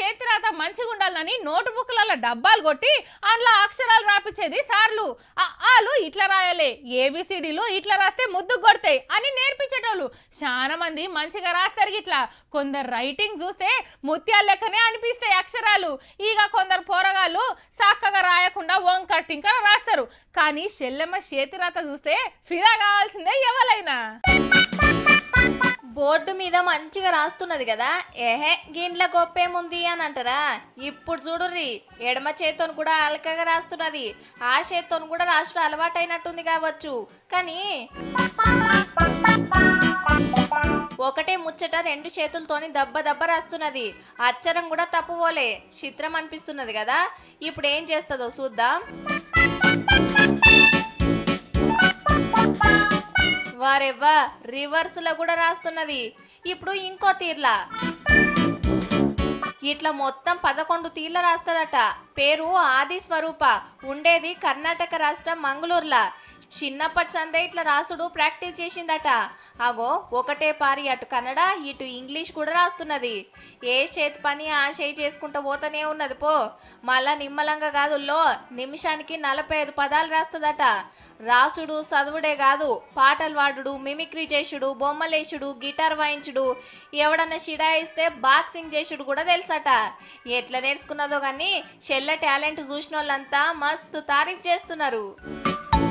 చేతిరాత మంచిగా ఉండాలని నోటు బుక్లలో డబ్బాలు కొట్టి అందులో అక్షరాలు రాపిచ్చేది సార్లు ఆ ఆలు ఇట్లా రాయాలి ఏబిసిడీలు ఇట్లా రాస్తే ముద్దు కొడతాయి అని నేర్పించేటోళ్ళు చాలా మంది మంచిగా రాస్తారు ఇట్లా కొందరు రైటింగ్ చూస్తే ముత్యాల లెక్కనే అనిపిస్తాయి అక్షరాలు ఇక కొందరు పోరగాళ్ళు చక్కగా రాయకుండా వంకర టింకర రాస్తారు కానీ చెల్లెమ్మ చేతిరాత చూస్తే ఫిదా కావాల్సిందే ఎవరైనా బోర్డు మీద మంచిగా రాస్తున్నది కదా ఏహే గిండ్ల గొప్పేముంది అని అంటారా ఇప్పుడు చూడుర్రి ఎడమ చేత్తోని కూడా అలకగా రాస్తున్నది ఆ చేత్తోని కూడా రాసుడు అలవాటైనట్టుంది కావచ్చు కానీ ఒకటే ముచ్చట రెండు చేతులతోని దెబ్బ దెబ్బ రాస్తున్నది అచ్చరం కూడా తప్పుపోలే చిత్రం అనిపిస్తున్నది కదా ఇప్పుడు ఏం చేస్తుందో చూద్దాం వారెవ్వా రివర్స్ లో కూడా రాస్తున్నది ఇప్పుడు ఇంకో తీర్లా ఇట్లా మొత్తం పదకొండు తీర్ల రాస్తదట పేరు ఆది స్వరూప ఉండేది కర్ణాటక రాష్ట్రం మంగళూరులా చిన్నప్పటి సందే ఇట్లా రాసుడు ప్రాక్టీస్ చేసిందట అగో ఒకటే పారి అటు కన్నడ ఇటు ఇంగ్లీష్ కూడా రాస్తున్నది ఏ చేతి పని ఆ చేయి చేసుకుంటూ పోతూనే ఉన్నది పో మళ్ళా నిమ్మలంగా కాదుల్లో నిమిషానికి నలభై ఐదు పదాలు రాస్తుందట రాసుడు చదువుడే కాదు పాటలు పాడుడు మిమిక్రీ చేసుడు బొమ్మలేసుడు గిటార్ వాయించుడు ఎవడన్నా షిడాయిస్తే బాక్సింగ్ చేసుడు కూడా తెలుసట ఎట్లా నేర్చుకున్నదో కానీ చెల్ల టాలెంట్ చూసిన వాళ్ళంతా మస్తు తారీఫ్ చేస్తున్నారు